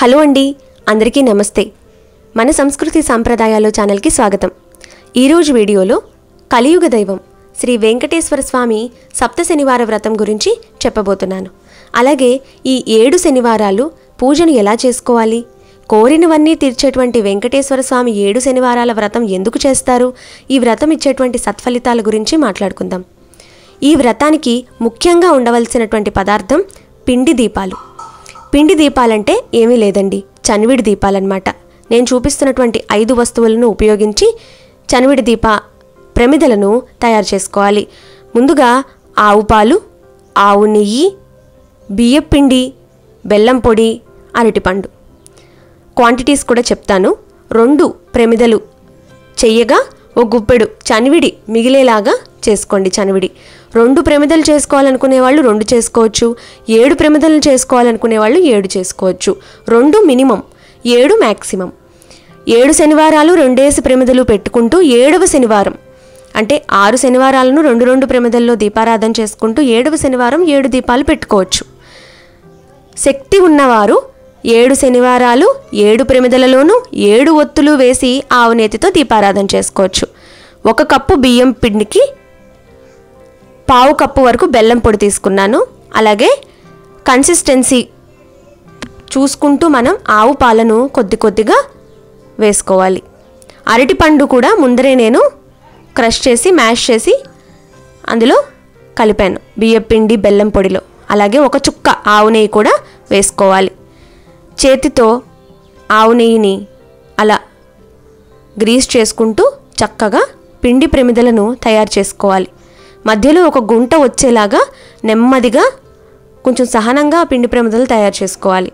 hello అండి అందరికీ నమస్తే మన సంస్కృతి సాంప్రదాయాలు ఛానల్కి స్వాగతం ఈరోజు వీడియోలో కలియుగ దైవం శ్రీ వెంకటేశ్వర స్వామి సప్త శనివార వ్రతం గురించి చెప్పబోతున్నాను అలాగే ఈ ఏడు శనివారాలు పూజను ఎలా చేసుకోవాలి కోరినవన్నీ తీర్చేటువంటి వెంకటేశ్వర స్వామి ఏడు శనివారాల వ్రతం ఎందుకు చేస్తారు ఈ వ్రతం ఇచ్చేటువంటి సత్ఫలితాల గురించి మాట్లాడుకుందాం ఈ వ్రతానికి ముఖ్యంగా ఉండవలసినటువంటి పదార్థం పిండి దీపాలు పిండి దీపాలంటే ఏమీ లేదండి చనివిడి దీపాలన్నమాట నేను చూపిస్తున్నటువంటి ఐదు వస్తువులను ఉపయోగించి చనివిడి దీప ప్రమిదలను తయారు చేసుకోవాలి ముందుగా ఆవు పాలు ఆవు నెయ్యి బియ్యపిండి బెల్లం పొడి అరటిపండు క్వాంటిటీస్ కూడా చెప్తాను రెండు ప్రమిదలు చెయ్యగా ఓ గుప్పెడు చనివిడి మిగిలేలాగా చేసుకోండి చనివిడి రెండు ప్రమిదలు చేసుకోవాలనుకునే వాళ్ళు రెండు చేసుకోవచ్చు ఏడు ప్రమిదలు చేసుకోవాలనుకునే వాళ్ళు ఏడు చేసుకోవచ్చు రెండు మినిమం ఏడు మ్యాక్సిమం ఏడు శనివారాలు రెండేసి ప్రమిదలు పెట్టుకుంటూ ఏడవ శనివారం అంటే ఆరు శనివారాలను రెండు రెండు ప్రమిదల్లో దీపారాధన చేసుకుంటూ ఏడవ శనివారం ఏడు దీపాలు పెట్టుకోవచ్చు శక్తి ఉన్నవారు ఏడు శనివారాలు ఏడు ప్రమిదలలోనూ ఏడు ఒత్తులు వేసి ఆవునేతితో దీపారాధన చేసుకోవచ్చు ఒక కప్పు బియ్యం పిండికి పావు కప్పు వరకు బెల్లం పొడి తీసుకున్నాను అలాగే కన్సిస్టెన్సీ చూసుకుంటూ మనం ఆవు పాలను కొద్ది కొద్దిగా వేసుకోవాలి అరటిపండు కూడా ముందరే నేను క్రష్ చేసి మ్యాష్ చేసి అందులో కలిపాను బియ్యం పిండి బెల్లం పొడిలో అలాగే ఒక చుక్క ఆవు నెయ్యి కూడా వేసుకోవాలి చేతితో ఆవు నెయ్యిని అలా గ్రీస్ చేసుకుంటూ చక్కగా పిండి ప్రమిదలను తయారు చేసుకోవాలి మధ్యలో ఒక గుంట వచ్చేలాగా నెమ్మదిగా కొంచెం సహనంగా ఆ పిండి ప్రమిదలు తయారు చేసుకోవాలి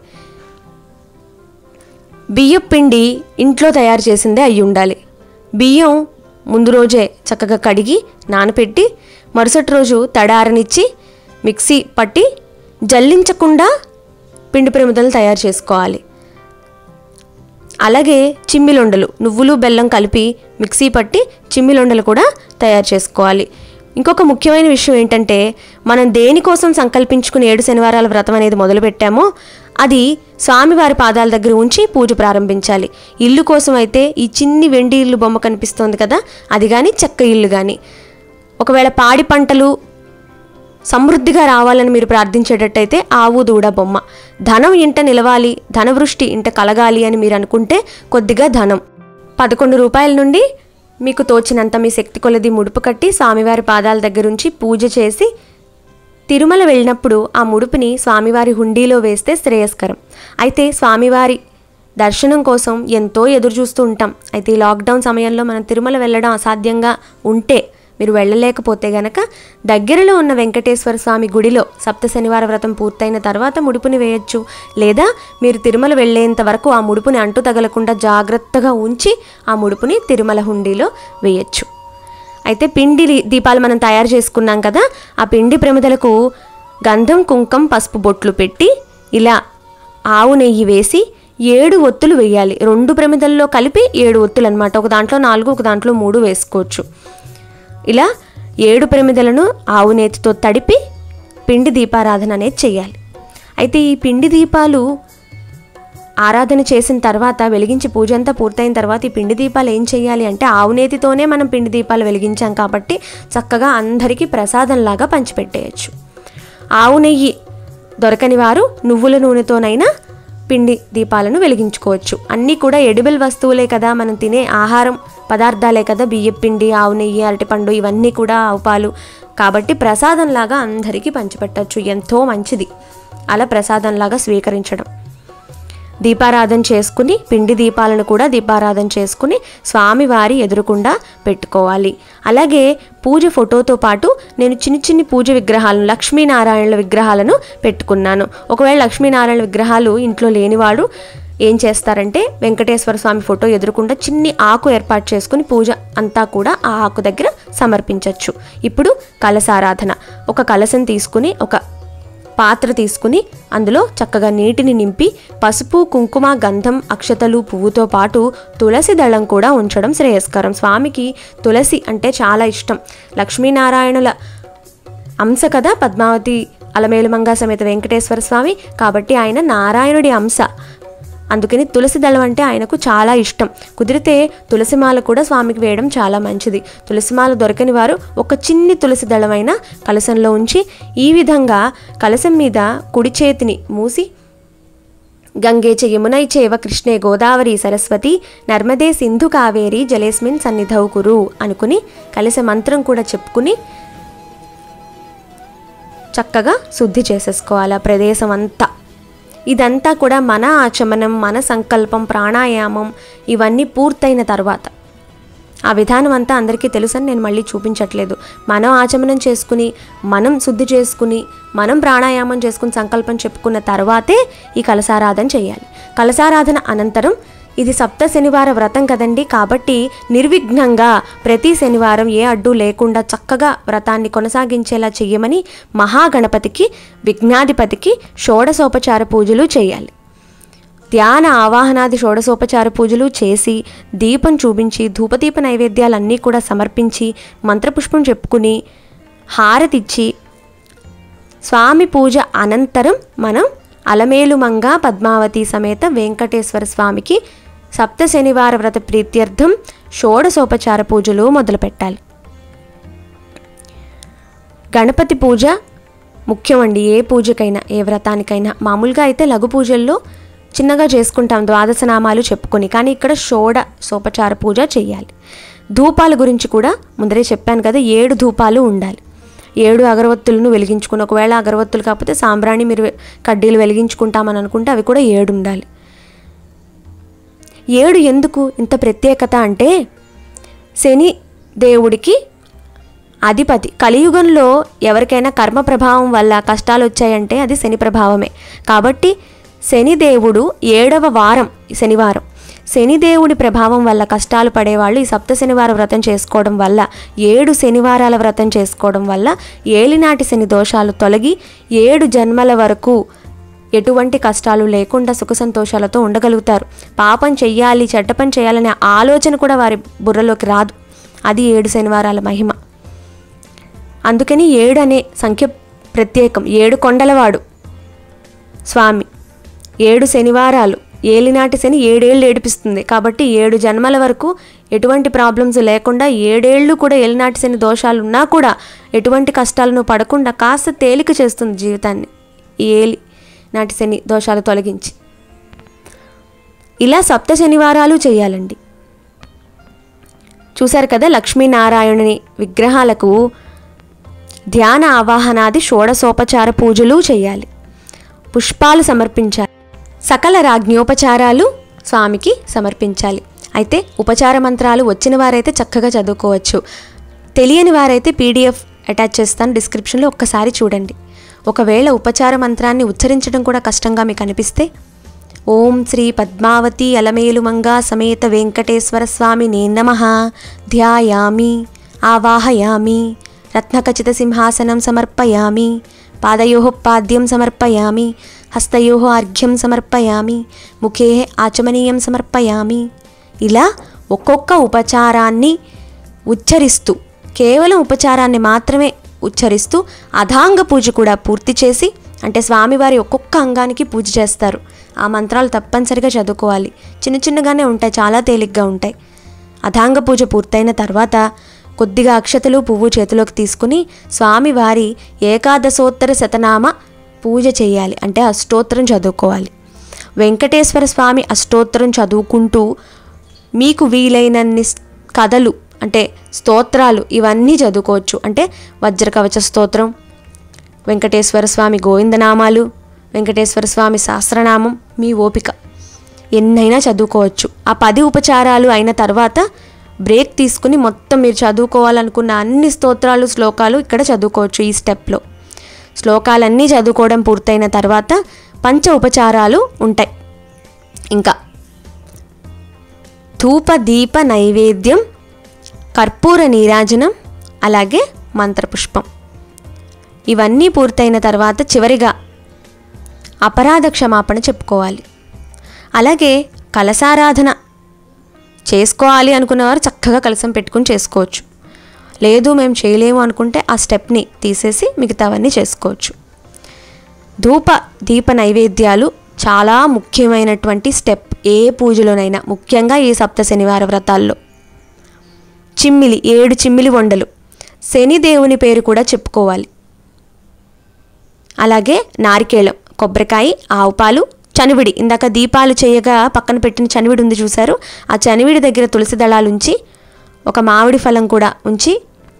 బియ్యం పిండి ఇంట్లో తయారు చేసిందే అయి ఉండాలి బియ్యం ముందు రోజే చక్కగా కడిగి నానపెట్టి మరుసటి రోజు తడారనిచ్చి మిక్సీ పట్టి జల్లించకుండా పిండి ప్రమిదలు తయారు చేసుకోవాలి అలాగే చిమ్మిలొండలు నువ్వులు బెల్లం కలిపి మిక్సీ పట్టి చిమ్మిలొండలు కూడా తయారు చేసుకోవాలి ఇంకొక ముఖ్యమైన విషయం ఏంటంటే మనం దేనికోసం సంకల్పించుకుని ఏడు శనివారాల వ్రతం అనేది మొదలుపెట్టామో అది స్వామివారి పాదాల దగ్గర ఉంచి పూజ ప్రారంభించాలి ఇల్లు కోసం అయితే ఈ చిన్ని వెండి ఇల్లు బొమ్మ కనిపిస్తోంది కదా అది కానీ చెక్క ఇల్లు కానీ ఒకవేళ పాడి పంటలు సమృద్ధిగా రావాలని మీరు ప్రార్థించేటట్టయితే ఆవు దూడ బొమ్మ ధనం ఇంట నిలవాలి ధనవృష్టి ఇంట కలగాలి అని మీరు అనుకుంటే కొద్దిగా ధనం పదకొండు రూపాయల నుండి మీకు తోచినంత మీ శక్తి కొలది ముడుపు కట్టి స్వామివారి పాదాల దగ్గరుంచి పూజ చేసి తిరుమల వెళ్ళినప్పుడు ఆ ముడుపుని స్వామివారి హుండీలో వేస్తే శ్రేయస్కరం అయితే స్వామివారి దర్శనం కోసం ఎంతో ఎదురు చూస్తూ ఉంటాం అయితే ఈ లాక్డౌన్ సమయంలో మనం తిరుమల వెళ్ళడం అసాధ్యంగా ఉంటే మీరు వెళ్ళలేకపోతే గనక దగ్గరలో ఉన్న వెంకటేశ్వర స్వామి గుడిలో సప్త శనివార వ్రతం పూర్తయిన తర్వాత ముడుపుని వేయొచ్చు లేదా మీరు తిరుమల వెళ్ళేంత వరకు ఆ ముడుపుని అంటు తగలకుండా జాగ్రత్తగా ఉంచి ఆ ముడుపుని తిరుమల హుండీలో వేయొచ్చు అయితే పిండి లి- దీపాలు మనం తయారు చేసుకున్నాం కదా ఆ పిండి ప్రమిదలకు గంధం కుంకం పసుపు బొట్లు పెట్టి ఇలా ఆవు నెయ్యి వేసి ఏడు ఒత్తులు వేయాలి రెండు ప్రమిదల్లో కలిపి ఏడు ఒత్తులు అనమాట ఒక దాంట్లో నాలుగు ఒక దాంట్లో మూడు వేసుకోవచ్చు ఇలా ఏడు ప్రమిదలను ఆవు నేతితో తడిపి పిండి దీపారాధన అనేది చేయాలి అయితే ఈ పిండి దీపాలు ఆరాధన చేసిన తర్వాత వెలిగించి పూజ అంతా పూర్తయిన తర్వాత ఈ పిండి దీపాలు ఏం చేయాలి అంటే ఆవునేతితోనే మనం పిండి దీపాలు వెలిగించాం కాబట్టి చక్కగా అందరికీ ప్రసాదంలాగా పంచిపెట్టేయచ్చు ఆవు నెయ్యి దొరకని వారు నువ్వుల నూనెతోనైనా పిండి దీపాలను వెలిగించుకోవచ్చు అన్నీ కూడా ఎడిబుల్ వస్తువులే కదా మనం తినే ఆహారం పదార్థాలే కదా బియ్యం పిండి ఆవు నెయ్యి అరటిపండు ఇవన్నీ కూడా ఆవు పాలు కాబట్టి ప్రసాదంలాగా అందరికీ పంచిపెట్టచ్చు ఎంతో మంచిది అలా ప్రసాదంలాగా స్వీకరించడం దీపారాధన చేసుకుని పిండి దీపాలను కూడా దీపారాధన చేసుకుని స్వామివారి ఎదురుకుండా పెట్టుకోవాలి అలాగే పూజ ఫోటోతో పాటు నేను చిన్ని చిన్ని పూజ విగ్రహాలను లక్ష్మీనారాయణల విగ్రహాలను పెట్టుకున్నాను ఒకవేళ లక్ష్మీనారాయణ విగ్రహాలు ఇంట్లో లేనివాడు ఏం చేస్తారంటే వెంకటేశ్వర స్వామి ఫోటో ఎదురుకుండా చిన్ని ఆకు ఏర్పాటు చేసుకుని పూజ అంతా కూడా ఆ ఆకు దగ్గర సమర్పించవచ్చు ఇప్పుడు కలసారాధన ఒక కలసం తీసుకుని ఒక పాత్ర తీసుకుని అందులో చక్కగా నీటిని నింపి పసుపు కుంకుమ గంధం అక్షతలు పువ్వుతో పాటు తులసి దళం కూడా ఉంచడం శ్రేయస్కరం స్వామికి తులసి అంటే చాలా ఇష్టం లక్ష్మీనారాయణుల అంశ కదా పద్మావతి అలమేలుమంగ సమేత వెంకటేశ్వర స్వామి కాబట్టి ఆయన నారాయణుడి అంశ అందుకని తులసి దళం అంటే ఆయనకు చాలా ఇష్టం కుదిరితే తులసిమాల కూడా స్వామికి వేయడం చాలా మంచిది తులసిమాల దొరకని వారు ఒక చిన్ని తులసి దళమైన కలశంలో ఉంచి ఈ విధంగా కలశం మీద కుడి చేతిని మూసి గంగే చ యమునై చేవ కృష్ణే గోదావరి సరస్వతి నర్మదే సింధు కావేరి జలేస్మిన్ సన్నిధౌ కురు అనుకుని కలిసే మంత్రం కూడా చెప్పుకుని చక్కగా శుద్ధి చేసేసుకోవాలి ఆ ప్రదేశం అంతా ఇదంతా కూడా మన ఆచమనం మన సంకల్పం ప్రాణాయామం ఇవన్నీ పూర్తయిన తర్వాత ఆ విధానం అంతా అందరికీ తెలుసని నేను మళ్ళీ చూపించట్లేదు మనం ఆచమనం చేసుకుని మనం శుద్ధి చేసుకుని మనం ప్రాణాయామం చేసుకుని సంకల్పం చెప్పుకున్న తర్వాతే ఈ కలసారాధన చేయాలి కలసారాధన అనంతరం ఇది సప్త శనివార వ్రతం కదండి కాబట్టి నిర్విఘ్నంగా ప్రతి శనివారం ఏ అడ్డు లేకుండా చక్కగా వ్రతాన్ని కొనసాగించేలా చెయ్యమని మహాగణపతికి విఘ్నాధిపతికి షోడసోపచార పూజలు చేయాలి ధ్యాన ఆవాహనాది షోడసోపచార పూజలు చేసి దీపం చూపించి ధూపదీప నైవేద్యాలన్నీ కూడా సమర్పించి మంత్రపుష్పం చెప్పుకుని హారతిచ్చి స్వామి పూజ అనంతరం మనం అలమేలుమంగ పద్మావతి సమేత వెంకటేశ్వర స్వామికి సప్త శనివార వ్రత ప్రీత్యర్థం షోడసోపచార పూజలు మొదలుపెట్టాలి గణపతి పూజ ముఖ్యమండి ఏ పూజకైనా ఏ వ్రతానికైనా మామూలుగా అయితే లఘు పూజల్లో చిన్నగా చేసుకుంటాం ద్వాదశ నామాలు చెప్పుకొని కానీ ఇక్కడ షోడ సోపచార పూజ చేయాలి ధూపాల గురించి కూడా ముందరే చెప్పాను కదా ఏడు ధూపాలు ఉండాలి ఏడు అగరవత్తులను వెలిగించుకుని ఒకవేళ అగరవత్తులు కాకపోతే సాంబ్రాణి మీరు కడ్డీలు వెలిగించుకుంటామని అనుకుంటే అవి కూడా ఏడు ఉండాలి ఏడు ఎందుకు ఇంత ప్రత్యేకత అంటే శని దేవుడికి అధిపతి కలియుగంలో ఎవరికైనా కర్మ ప్రభావం వల్ల కష్టాలు వచ్చాయంటే అది శని ప్రభావమే కాబట్టి శనిదేవుడు ఏడవ వారం శనివారం శనిదేవుడి ప్రభావం వల్ల కష్టాలు పడేవాళ్ళు ఈ సప్త శనివార వ్రతం చేసుకోవడం వల్ల ఏడు శనివారాల వ్రతం చేసుకోవడం వల్ల ఏలినాటి శని దోషాలు తొలగి ఏడు జన్మల వరకు ఎటువంటి కష్టాలు లేకుండా సుఖ సంతోషాలతో ఉండగలుగుతారు పాపం చెయ్యాలి చెడ్డ పని చేయాలనే ఆలోచన కూడా వారి బుర్రలోకి రాదు అది ఏడు శనివారాల మహిమ అందుకని ఏడు అనే సంఖ్య ప్రత్యేకం ఏడు కొండలవాడు స్వామి ఏడు శనివారాలు ఏలినాటి శని ఏడేళ్ళు ఏడిపిస్తుంది కాబట్టి ఏడు జన్మల వరకు ఎటువంటి ప్రాబ్లమ్స్ లేకుండా ఏడేళ్ళు కూడా ఏలినాటి శని దోషాలు ఉన్నా కూడా ఎటువంటి కష్టాలను పడకుండా కాస్త తేలిక చేస్తుంది జీవితాన్ని ఈ ఏలి నాటి శని దోషాలు తొలగించి ఇలా సప్త శనివారాలు చేయాలండి చూశారు కదా లక్ష్మీనారాయణుని విగ్రహాలకు ధ్యాన ఆవాహనాది షోడసోపచార పూజలు చేయాలి పుష్పాలు సమర్పించాలి సకల రాజ్ఞోపచారాలు స్వామికి సమర్పించాలి అయితే ఉపచార మంత్రాలు వచ్చిన వారైతే చక్కగా చదువుకోవచ్చు తెలియని వారైతే పీడిఎఫ్ అటాచ్ చేస్తాను డిస్క్రిప్షన్లో ఒక్కసారి చూడండి ఒకవేళ ఉపచార మంత్రాన్ని ఉచ్చరించడం కూడా కష్టంగా మీకు అనిపిస్తే ఓం శ్రీ పద్మావతి అలమేలుమంగా సమేత వెంకటేశ్వర స్వామి నే నమ ధ్యాయామి ఆవాహయామి రత్నఖచిత సింహాసనం సమర్పయామి పాదయో పాద్యం సమర్పయామి హస్తయో అర్ఘ్యం సమర్పయామి ముఖే ఆచమనీయం సమర్పయామి ఇలా ఒక్కొక్క ఉపచారాన్ని ఉచ్చరిస్తూ కేవలం ఉపచారాన్ని మాత్రమే ఉచ్చరిస్తూ అధాంగ పూజ కూడా పూర్తి చేసి అంటే స్వామివారి ఒక్కొక్క అంగానికి పూజ చేస్తారు ఆ మంత్రాలు తప్పనిసరిగా చదువుకోవాలి చిన్న చిన్నగానే ఉంటాయి చాలా తేలిగ్గా ఉంటాయి అధాంగ పూజ పూర్తయిన తర్వాత కొద్దిగా అక్షతలు పువ్వు చేతిలోకి తీసుకుని స్వామివారి ఏకాదశోత్తర శతనామ పూజ చేయాలి అంటే అష్టోత్తరం చదువుకోవాలి వెంకటేశ్వర స్వామి అష్టోత్తరం చదువుకుంటూ మీకు వీలైనన్ని స్- కథలు అంటే స్తోత్రాలు ఇవన్నీ చదువుకోవచ్చు అంటే వజ్రకవచ స్తోత్రం వెంకటేశ్వర స్వామి గోవిందనామాలు వెంకటేశ్వర స్వామి సహస్రనామం మీ ఓపిక ఎన్నైనా చదువుకోవచ్చు ఆ పది ఉపచారాలు అయిన తర్వాత బ్రేక్ తీసుకుని మొత్తం మీరు చదువుకోవాలనుకున్న అన్ని స్తోత్రాలు శ్లోకాలు ఇక్కడ చదువుకోవచ్చు ఈ స్టెప్లో శ్లోకాలన్నీ చదువుకోవడం పూర్తయిన తర్వాత పంచ ఉపచారాలు ఉంటాయి ఇంకా ధూప దీప నైవేద్యం కర్పూర నీరాజనం అలాగే మంత్రపుష్పం ఇవన్నీ పూర్తయిన తర్వాత చివరిగా అపరాధ క్షమాపణ చెప్పుకోవాలి అలాగే కలసారాధన చేసుకోవాలి అనుకున్నవారు చక్కగా కలసం పెట్టుకుని చేసుకోవచ్చు లేదు మేము చేయలేము అనుకుంటే ఆ స్టెప్ని తీసేసి మిగతావన్నీ చేసుకోవచ్చు ధూప దీప నైవేద్యాలు చాలా ముఖ్యమైనటువంటి స్టెప్ ఏ పూజలోనైనా ముఖ్యంగా ఈ సప్త శనివార వ్రతాల్లో చిమ్మిలి ఏడు చిమ్మిలి వండలు శనిదేవుని పేరు కూడా చెప్పుకోవాలి అలాగే నారికేళం కొబ్బరికాయ ఆవు పాలు చనివిడి ఇందాక దీపాలు చేయగా పక్కన పెట్టిన చనివిడి ఉంది చూసారు ఆ చనివిడి దగ్గర తులసి దళాలు ఉంచి ఒక మామిడి ఫలం కూడా ఉంచి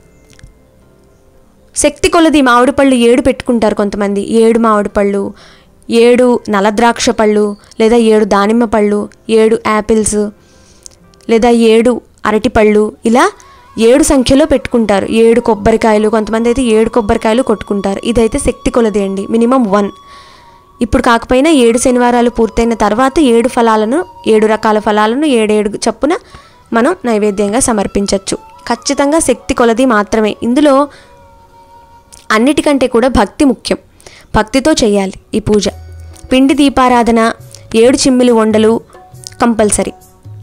శక్తి కొలది మామిడి పళ్ళు ఏడు పెట్టుకుంటారు కొంతమంది ఏడు మామిడి పళ్ళు ఏడు నలద్రాక్ష పళ్ళు లేదా ఏడు దానిమ్మ పళ్ళు ఏడు యాపిల్స్ లేదా ఏడు అరటిపళ్ళు ఇలా ఏడు సంఖ్యలో పెట్టుకుంటారు ఏడు కొబ్బరికాయలు కొంతమంది అయితే ఏడు కొబ్బరికాయలు కొట్టుకుంటారు ఇదైతే శక్తి కొలది అండి మినిమం వన్ ఇప్పుడు కాకపోయినా ఏడు శనివారాలు పూర్తయిన తర్వాత ఏడు ఫలాలను ఏడు రకాల ఫలాలను ఏడేడు చప్పున మనం నైవేద్యంగా సమర్పించవచ్చు ఖచ్చితంగా శక్తి కొలది మాత్రమే ఇందులో అన్నిటికంటే కూడా భక్తి ముఖ్యం భక్తితో చేయాలి ఈ పూజ పిండి దీపారాధన ఏడు చిమ్మిలి వండలు కంపల్సరీ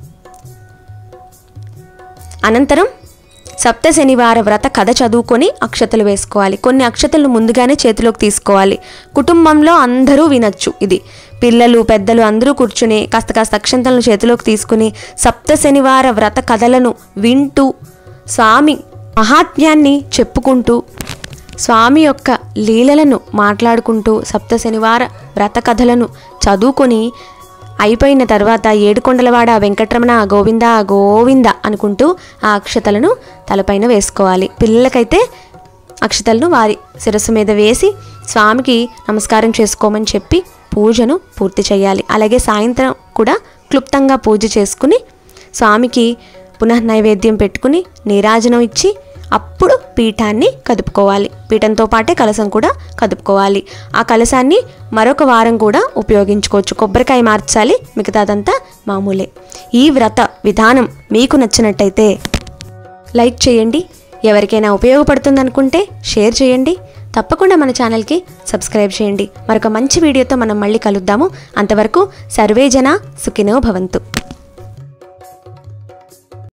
అనంతరం సప్త శనివార వ్రత కథ చదువుకొని అక్షతలు వేసుకోవాలి కొన్ని అక్షతలు ముందుగానే చేతిలోకి తీసుకోవాలి కుటుంబంలో అందరూ వినొచ్చు ఇది పిల్లలు పెద్దలు అందరూ కూర్చుని కాస్త కాస్త అక్షంతలను చేతిలోకి తీసుకుని సప్త శనివార వ్రత కథలను వింటూ స్వామి మహాత్మ్యాన్ని చెప్పుకుంటూ స్వామి యొక్క లీలలను మాట్లాడుకుంటూ సప్త శనివార వ్రత కథలను చదువుకొని అయిపోయిన తర్వాత ఏడుకొండలవాడ వెంకటరమణ గోవింద గోవింద అనుకుంటూ ఆ అక్షతలను తలపైన వేసుకోవాలి పిల్లలకైతే అక్షతలను వారి శిరస్సు మీద వేసి స్వామికి నమస్కారం చేసుకోమని చెప్పి పూజను పూర్తి చేయాలి అలాగే సాయంత్రం కూడా క్లుప్తంగా పూజ చేసుకుని స్వామికి పునః నైవేద్యం పెట్టుకుని నీరాజనం ఇచ్చి అప్పుడు పీఠాన్ని కదుపుకోవాలి పీఠంతో పాటే కలసం కూడా కదుపుకోవాలి ఆ కలసాన్ని మరొక వారం కూడా ఉపయోగించుకోవచ్చు కొబ్బరికాయ మార్చాలి మిగతాదంతా మామూలే ఈ వ్రత విధానం మీకు నచ్చినట్టయితే లైక్ చేయండి ఎవరికైనా ఉపయోగపడుతుందనుకుంటే షేర్ చేయండి తప్పకుండా మన ఛానల్కి సబ్స్క్రైబ్ చేయండి మరొక మంచి వీడియోతో మనం మళ్ళీ కలుద్దాము అంతవరకు సర్వే జన సుఖినో భవంతు